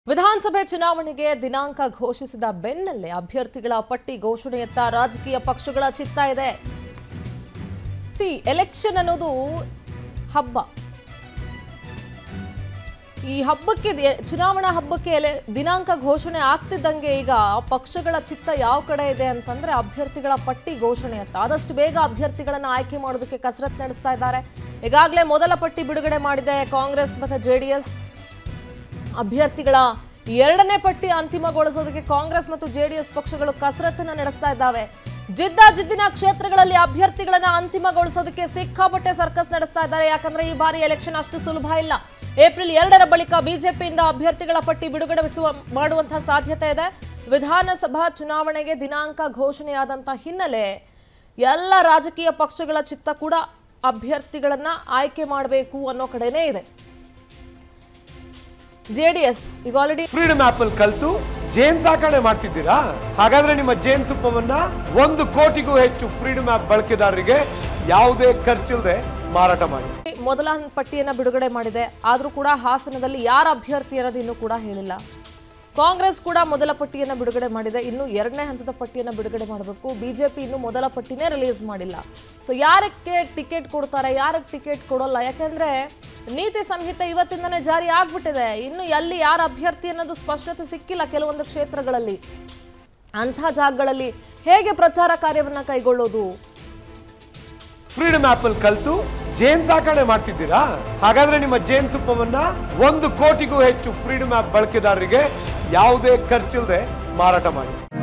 ವಿಧಾನಸಭೆ ಚುನಾವಣೆಗೆ ದಿನಾಂಕ ಘೋಷಿಸಿದ ಬೆನ್ನಲ್ಲೇ ಅಭ್ಯರ್ಥಿಗಳ ಪಟ್ಟಿ ಘೋಷಣೆಯತ್ತ ರಾಜಕೀಯ ಪಕ್ಷಗಳ ಚಿತ್ತ ಇದೆ ಸಿ ಎಲೆಕ್ಷನ್ ಅನ್ನೋದು ಹಬ್ಬ ಈ ಹಬ್ಬಕ್ಕೆ ದೆ- ಚುನಾವಣಾ ಹಬ್ಬಕ್ಕೆ ಎಲೆ ದಿನಾಂಕ ಘೋಷಣೆ ಆಗ್ತಿದ್ದಂಗೆ ಈಗ ಪಕ್ಷಗಳ ಚಿತ್ತ ಯಾವ ಕಡೆ ಇದೆ ಅಂತಂದ್ರೆ ಅಭ್ಯರ್ಥಿಗಳ ಪಟ್ಟಿ ಘೋಷಣೆಯತ್ತ ಆದಷ್ಟು ಬೇಗ ಅಭ್ಯರ್ಥಿಗಳನ್ನ ಆಯ್ಕೆ ಮಾಡೋದಕ್ಕೆ ಕಸರತ್ತು ನಡೆಸ್ತಾ ಇದ್ದಾರೆ ಈಗಾಗಲೇ ಮೊದಲ ಪಟ್ಟಿ ಬಿಡುಗಡೆ ಮಾಡಿದೆ ಕಾಂಗ್ರೆಸ್ ಮತ್ತು ಜೆಡಿಎಸ್ ಅಭ್ಯರ್ಥಿಗಳ ಎರಡನೇ ಪಟ್ಟಿ ಅಂತಿಮಗೊಳಿಸೋದಕ್ಕೆ ಕಾಂಗ್ರೆಸ್ ಮತ್ತು ಜೆಡಿಎಸ್ ಪಕ್ಷಗಳು ಕಸರತ್ತನ್ನ ನಡೆಸ್ತಾ ಇದ್ದಾವೆ ಜಿದ್ದಾಜಿದ್ದಿನ ಕ್ಷೇತ್ರಗಳಲ್ಲಿ ಅಭ್ಯರ್ಥಿಗಳನ್ನ ಅಂತಿಮಗೊಳಿಸೋದಕ್ಕೆ ಸಿಕ್ಕಾಪಟ್ಟೆ ಸರ್ಕಸ್ ನಡೆಸ್ತಾ ಇದ್ದಾರೆ ಯಾಕಂದ್ರೆ ಈ ಬಾರಿ ಎಲೆಕ್ಷನ್ ಅಷ್ಟು ಸುಲಭ ಇಲ್ಲ ಏಪ್ರಿಲ್ ಎರಡರ ಬಳಿಕ ಬಿಜೆಪಿಯಿಂದ ಅಭ್ಯರ್ಥಿಗಳ ಪಟ್ಟಿ ಬಿಡುಗಡೆಸುವ ಮಾಡುವಂತಹ ಸಾಧ್ಯತೆ ಇದೆ ವಿಧಾನಸಭಾ ಚುನಾವಣೆಗೆ ದಿನಾಂಕ ಘೋಷಣೆಯಾದಂತ ಹಿನ್ನೆಲೆ ಎಲ್ಲ ರಾಜಕೀಯ ಪಕ್ಷಗಳ ಚಿತ್ತ ಕೂಡ ಅಭ್ಯರ್ಥಿಗಳನ್ನ ಆಯ್ಕೆ ಮಾಡಬೇಕು ಅನ್ನೋ ಕಡೆನೇ ಇದೆ ಜೆಡಿಎಸ್ ಈಗ ಆಲ್ರೆಡಿ ಫ್ರೀಡಮ್ ಆಪ್ ಅಲ್ಲಿ ಕಲ್ತು ಜೇನ್ ಸಾಕಣೆ ಮಾಡ್ತಿದ್ದೀರಾ ಹಾಗಾದ್ರೆ ನಿಮ್ಮ ಜೇನ್ ತುಪ್ಪವನ್ನ ಒಂದು ಕೋಟಿಗೂ ಹೆಚ್ಚು ಫ್ರೀಡಮ್ ಆಪ್ ಬಳಕೆದಾರರಿಗೆ ಯಾವುದೇ ಖರ್ಚಿಲ್ಲದೆ ಮಾರಾಟ ಮಾಡಿ ಮೊದಲ ಪಟ್ಟಿಯನ್ನ ಬಿಡುಗಡೆ ಮಾಡಿದೆ ಆದರೂ ಕೂಡ ಹಾಸನದಲ್ಲಿ ಯಾರ ಅಭ್ಯರ್ಥಿ ಅನ್ನೋದು ಇನ್ನೂ ಕೂಡ ಹೇಳಿಲ್ಲ ಕಾಂಗ್ರೆಸ್ ಕೂಡ ಮೊದಲ ಪಟ್ಟಿಯನ್ನ ಬಿಡುಗಡೆ ಮಾಡಿದೆ ಇನ್ನು ಎರಡನೇ ಹಂತದ ಪಟ್ಟಿಯನ್ನ ಬಿಡುಗಡೆ ಮಾಡಬೇಕು ಬಿಜೆಪಿ ಇನ್ನು ಮೊದಲ ಪಟ್ಟಿನೇ ರಿಲೀಸ್ ಮಾಡಿಲ್ಲ ಸೊ ಯಾರಕ್ಕೆ ಟಿಕೆಟ್ ಕೊಡ್ತಾರೆ ಯಾರಕ್ಕೆ ಟಿಕೆಟ್ ಕೊಡೋಲ್ಲ ಯಾಕೆಂದ್ರೆ ನೀತಿ ಸಂಹಿತೆ ಇವತ್ತಿಂದನೇ ಜಾರಿ ಆಗ್ಬಿಟ್ಟಿದೆ ಇನ್ನು ಎಲ್ಲಿ ಯಾರ ಅಭ್ಯರ್ಥಿ ಅನ್ನೋದು ಸ್ಪಷ್ಟತೆ ಸಿಕ್ಕಿಲ್ಲ ಕೆಲವೊಂದು ಕ್ಷೇತ್ರಗಳಲ್ಲಿ ಅಂಥ ಜಾಗಗಳಲ್ಲಿ ಹೇಗೆ ಪ್ರಚಾರ ಕಾರ್ಯವನ್ನ ಕೈಗೊಳ್ಳೋದು ಫ್ರೀಡಮ್ ಆಪ್ ಅಲ್ಲಿ ಕಲ್ತು ಜೇನ್ ಸಾಕಣೆ ಮಾಡ್ತಿದ್ದೀರಾ ಹಾಗಾದ್ರೆ ನಿಮ್ಮ ಜೇನ್ ತುಪ್ಪವನ್ನ ಒಂದು ಕೋಟಿಗೂ ಹೆಚ್ಚು ಫ್ರೀಡಮ್ ಆಪ್ ಬಳಕೆದಾರರಿಗೆ ಯಾವುದೇ ಖರ್ಚಿಲ್ಲದೆ ಮಾರಾಟ ಮಾಡಿ